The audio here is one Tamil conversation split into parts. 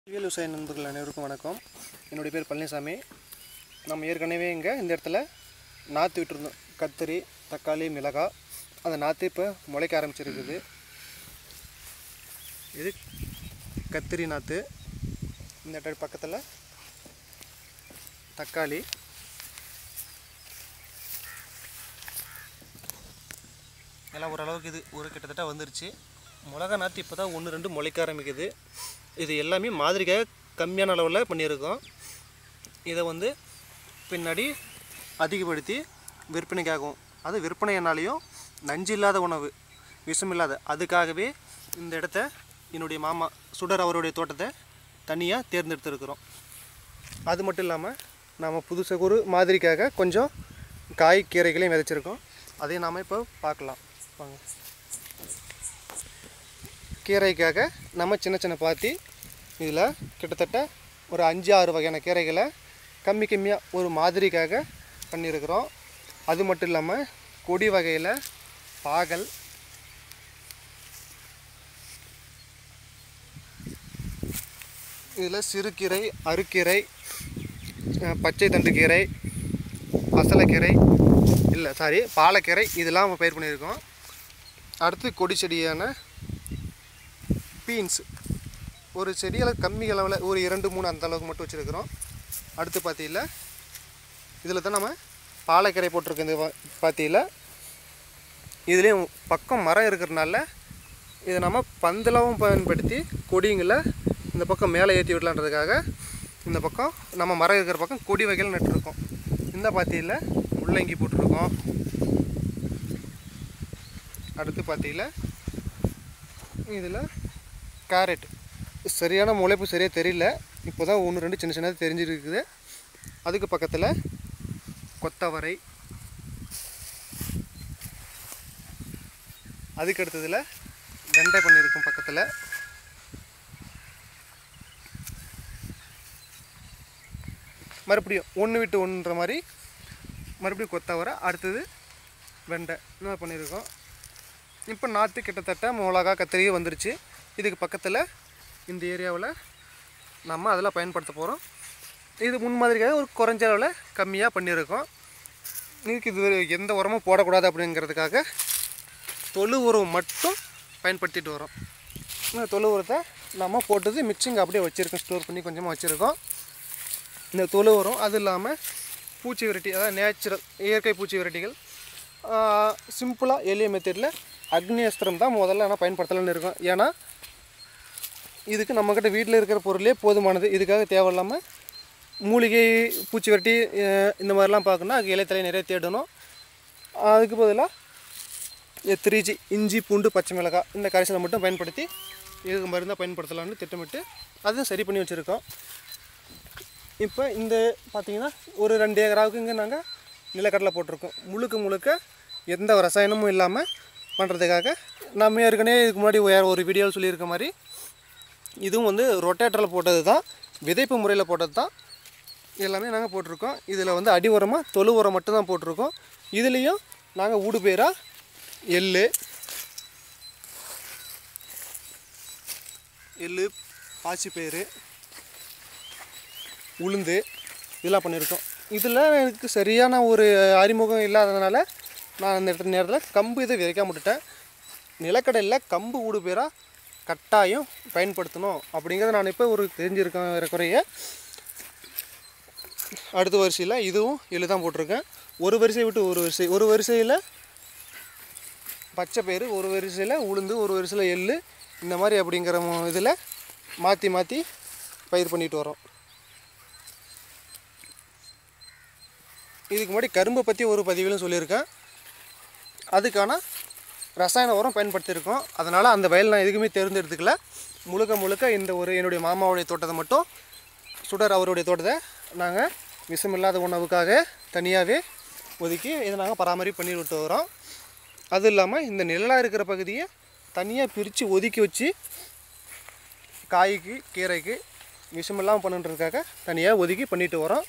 அறிவியல் விவசாய நண்பர்கள் அனைவருக்கும் வணக்கம் என்னுடைய பேர் பழனிசாமி நம்ம ஏற்கனவே இங்கே இந்த இடத்துல நாற்று விட்டுருந்தோம் கத்திரி தக்காளி மிளகாய் அந்த நாற்று இப்போ முளைக்க ஆரம்பிச்சிருக்குது இது கத்திரி நாற்று இந்த இடத்துல பக்கத்தில் தக்காளி எல்லாம் ஓரளவுக்கு இது ஒரு கிட்டத்தட்ட வந்துருச்சு மிளகா நாற்று இப்போ தான் ஒன்று ரெண்டு முளைக்க ஆரம்பிக்குது இது எல்லாமே மாதிரிக்காக கம்மியான அளவில் பண்ணியிருக்கோம் இதை வந்து பின்னாடி அதிகப்படுத்தி விற்பனைக்காகும் அது விற்பனைனாலையும் நஞ்சு இல்லாத உணவு விஷம் இல்லாத அதுக்காகவே இந்த இடத்த என்னுடைய மாமா சுடர் அவருடைய தோட்டத்தை தனியாக தேர்ந்தெடுத்திருக்கிறோம் அது மட்டும் இல்லாமல் நாம் புதுசாக ஒரு மாதிரிக்காக கொஞ்சம் காய் கீரைகளையும் விதைச்சிருக்கோம் அதையும் நாம் இப்போ பார்க்கலாம் வாங்க கீரைக்காக நம்ம சின்ன சின்ன பாத்தி இதில் கிட்டத்தட்ட ஒரு அஞ்சு ஆறு வகையான கீரைகளை கம்மி கம்மியாக ஒரு மாதிரிக்காக பண்ணியிருக்கிறோம் அது மட்டும் இல்லாமல் கொடி வகையில் பாகல் இதில் சிறுகீரை அருக்கீரை அஹ், பச்சை தண்டு கீரை பசலைக்கீரை இல்லை சாரி பாலக்கீரை இதெல்லாம் நம்ம பயிர் பண்ணியிருக்கோம் அடுத்து கொடி செடியான பீன்ஸ் ஒரு செடியில் கம்மி அளவில் ஒரு இரண்டு மூணு அந்த அளவுக்கு மட்டும் வச்சுருக்கிறோம் அடுத்து பார்த்தீங்களா இதில் தான் நம்ம பாலக்கீரை போட்டிருக்கோம் இந்த பார்த்தீங்களா இதுலேயும் பக்கம் மரம் இருக்கிறனால இதை நம்ம பந்தலாவும் பயன்படுத்தி கொடிங்களை இந்த பக்கம் மேலே ஏற்றி விடலான்றதுக்காக இந்த பக்கம் நம்ம மரம் இருக்கிற பக்கம் கொடி வகையில் நட்டுருக்கோம் இந்த பாத்தியில் முள்ளங்கி போட்டிருக்கோம் அடுத்து பார்த்தீங்களா இதில் கேரட் சரியான முளைப்பு சரியாக தெரியல இப்போ தான் ஒன்று ரெண்டு சின்ன சின்னதாக தெரிஞ்சிருக்குது அதுக்கு பக்கத்தில் கொத்தவரை அதுக்கு அடுத்ததில் வெண்டை பண்ணியிருக்கும் பக்கத்தில் மறுபடியும் ஒன்று விட்டு ஒன்றுன்ற மாதிரி மறுபடியும் கொத்தவரை அடுத்தது வெண்டை இந்த மாதிரி பண்ணியிருக்கோம் இப்போ நாற்று கிட்டத்தட்ட மிளகா கத்திரி வந்துருச்சு இதுக்கு பக்கத்தில் இந்த ஏரியாவில் நம்ம அதில் பயன்படுத்த போகிறோம் இது முன்மாதிரிக்காக ஒரு குறைஞ்ச அளவில் கம்மியாக பண்ணியிருக்கோம் இதுக்கு இது எந்த உரமும் போடக்கூடாது அப்படிங்கிறதுக்காக தொழு உரம் மட்டும் பயன்படுத்திட்டு வரோம் இந்த தொழு உரத்தை நம்ம போட்டது மிக்சிங் அப்படியே வச்சுருக்கோம் ஸ்டோர் பண்ணி கொஞ்சமாக வச்சுருக்கோம் இந்த தொழு உரம் அது இல்லாமல் பூச்சி விரட்டி அதாவது நேச்சுரல் இயற்கை பூச்சி விரட்டிகள் சிம்பிளாக எளிய மெத்தடில் அக்னி அஸ்திரம் தான் முதல்ல நான் பயன்படுத்தலாம்னு இருக்கோம் ஏன்னா இதுக்கு நம்மக்கிட்ட வீட்டில் இருக்கிற பொருளே போதுமானது இதுக்காக தேவையில்லாமல் மூலிகை பூச்சி விரட்டி அஹ், இந்த மாதிரிலாம் பார்க்கணுன்னா அதுக்கு இலைத்தலை நிறைய தேடணும் அதுக்கு பதிலாக த்ரீஜி இஞ்சி பூண்டு பச்சை மிளகாய் இந்த கரைசலை மட்டும் பயன்படுத்தி இதுக்கு மருந்தாக பயன்படுத்தலாம்னு திட்டமிட்டு அதுவும் சரி பண்ணி வச்சுருக்கோம் இப்போ இந்த பார்த்தீங்கன்னா ஒரு ரெண்டு ஏக்கராவுக்கு இங்கே நாங்கள் நிலக்கடலை போட்டிருக்கோம் முழுக்க முழுக்க எந்த ரசாயனமும் இல்லாமல் பண்ணுறதுக்காக நம்ம ஏற்கனவே இதுக்கு முன்னாடி வேறு ஒரு வீடியோவில் சொல்லியிருக்க மாதிரி இதுவும் வந்து ரொட்டேட்டரில் போட்டது தான் விதைப்பு முறையில் போட்டது தான் எல்லாமே நாங்கள் போட்டிருக்கோம் இதில் வந்து அடி உரமாக தொழு உரம் மட்டும்தான் போட்டிருக்கோம் இதுலேயும் நாங்கள் ஊடு பேராக எள்ளு எள்ளு பாசிப்பயிறு உளுந்து இதெல்லாம் பண்ணியிருக்கோம் இதில் எனக்கு சரியான ஒரு அறிமுகம் இல்லாததுனால நான் அந்த இடத்துல நேரத்தில் கம்பு இதை விதைக்காம விட்டுட்டேன் நிலக்கடலில் கம்பு ஊடு பேராக கட்டாயம் பயன்படுத்தணும் அப்படிங்கிறத நான் இப்போ ஒரு தெரிஞ்சிருக்கேன் குறைய அடுத்த வரிசையில் இதுவும் எள்ளு தான் போட்டிருக்கேன் ஒரு வரிசை விட்டு ஒரு வரிசை ஒரு வரிசையில் பச்சை பயிறு ஒரு வரிசையில் உளுந்து ஒரு வரிசையில் எள்ளு இந்த மாதிரி அப்படிங்கிற இதில் மாற்றி மாற்றி பயிர் பண்ணிட்டு வரோம் இதுக்கு முன்னாடி கரும்பை பற்றி ஒரு பதிவிலும் சொல்லியிருக்கேன் அதுக்கான ரசாயன உரம் பயன்படுத்தியிருக்கோம் அதனால் அந்த வயல் நான் எதுக்குமே தேர்ந்தெடுத்துக்கல முழுக்க முழுக்க இந்த ஒரு என்னுடைய மாமாவுடைய தோட்டத்தை மட்டும் சுடர் அவருடைய தோட்டத்தை நாங்கள் விஷமில்லாத உணவுக்காக தனியாகவே ஒதுக்கி இதை நாங்கள் பராமரிப்பு பண்ணி விட்டு வரோம் அது இல்லாமல் இந்த நிழலாக இருக்கிற பகுதியை தனியாக பிரித்து ஒதுக்கி வச்சு காய்க்கு கீரைக்கு விஷமில்லாமல் பண்ணுன்றதுக்காக தனியாக ஒதுக்கி பண்ணிட்டு வரோம்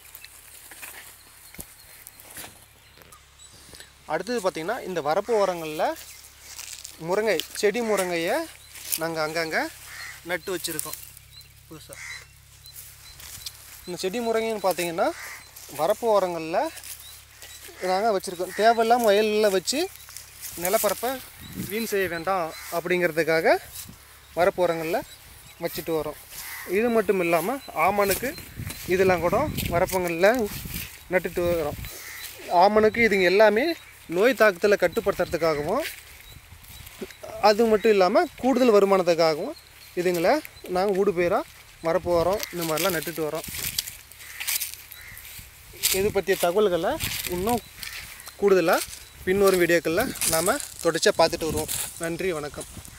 அடுத்தது பார்த்திங்கன்னா இந்த வரப்பு ஓரங்களில் முருங்கை செடி முருங்கையை நாங்கள் அங்கங்கே நட்டு வச்சுருக்கோம் புதுசாக இந்த செடி முறைங்கன்னு பார்த்தீங்கன்னா வரப்பு ஓரங்களில் நாங்கள் வச்சுருக்கோம் தேவையில்லாமல் வயலில் வச்சு நிலப்பரப்பை வீண் செய்ய வேண்டாம் அப்படிங்கிறதுக்காக வரப்பு ஓரங்களில் வச்சுட்டு வரோம் இது மட்டும் இல்லாமல் ஆமனுக்கு இதெல்லாம் கூட வரப்புங்களில் நட்டுட்டு வரோம் ஆமனுக்கு இதுங்க எல்லாமே நோய் தாக்கத்தில் கட்டுப்படுத்துறதுக்காகவும் அது மட்டும் இல்லாமல் கூடுதல் வருமானத்துக்காகவும் இதுங்களை நாங்கள் ஊடு பயிராக வரப்பு வரோம் இந்த மாதிரிலாம் நட்டுட்டு வரோம் இது பற்றிய தகவல்களை இன்னும் கூடுதலாக பின்வரும் வீடியோக்களில் நாம் தொடர்ச்சியாக பார்த்துட்டு வருவோம் நன்றி வணக்கம்